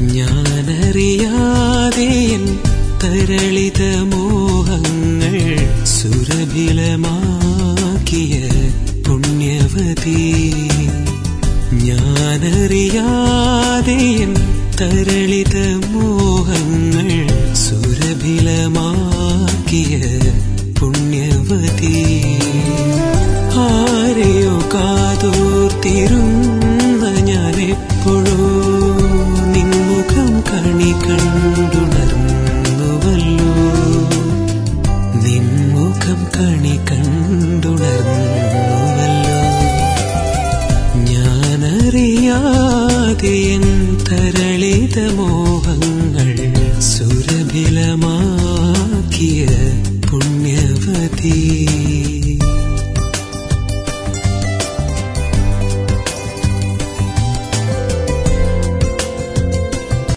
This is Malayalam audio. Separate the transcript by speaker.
Speaker 1: ഞാനറിയാതെ എൻ തരളിത മോഹങ്ങൾ സുരഭിലമാക്കിയ പുണ്യവതി ഞാനറിയാതെ എൻ തരളിത മോഹങ്ങൾ സുരഭിലമാക്കിയ പുണ്യവതി ആരെയോ കാതോർത്തിരുന്ന ഞാൻ എപ്പോഴോ നിൻമുഖം കണി കണ്ടുണർന്നുവല്ലോ നിൻമുഖം കണി കണ്ടുണർന്നുവല്ലോ ഞാനറിയാതെ എൻ തരളിതമോ